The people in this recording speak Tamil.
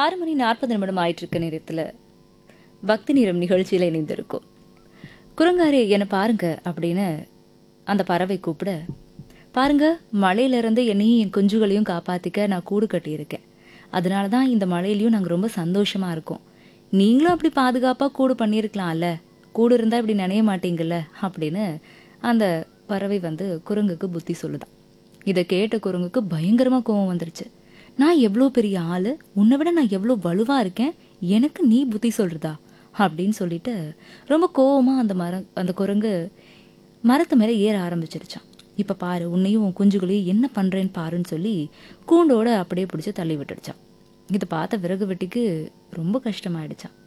ஆறு மணி நாற்பது நிமிடம் ஆயிட்டு இருக்க நேரத்தில் பக்தி நிறம் நிகழ்ச்சியில் இணைந்திருக்கும் குரங்காரே என்னை பாருங்க அப்படின்னு அந்த பறவை கூப்பிட பாருங்க மழையிலிருந்து என்னையும் என் குஞ்சுகளையும் காப்பாத்திக்க நான் கூடு கட்டியிருக்கேன் அதனால தான் இந்த மழையிலையும் நாங்கள் ரொம்ப சந்தோஷமா இருக்கோம் நீங்களும் அப்படி பாதுகாப்பாக கூடு பண்ணியிருக்கலாம்ல கூடு இருந்தால் இப்படி நினைய மாட்டீங்கல்ல அப்படின்னு அந்த பறவை வந்து குரங்குக்கு புத்தி சொல்லுதான் இதை கேட்ட குரங்குக்கு பயங்கரமாக கோவம் வந்துருச்சு நான் எவ்வளோ பெரிய ஆளு உன்னை விட நான் எவ்வளோ வலுவா இருக்கேன் எனக்கு நீ புத்தி சொல்றதா அப்படின்னு சொல்லிட்டு ரொம்ப கோவமா அந்த மரம் அந்த குரங்கு மரத்து மேலே ஏற ஆரம்பிச்சிருச்சான் இப்போ பாரு உன்னையும் உன் குஞ்சுகளையும் என்ன பண்றேன்னு பாருன்னு சொல்லி கூண்டோட அப்படியே பிடிச்சி தள்ளி விட்டுடுச்சான் இதை பார்த்த விறகு வெட்டிக்கு ரொம்ப கஷ்டமாயிடுச்சான்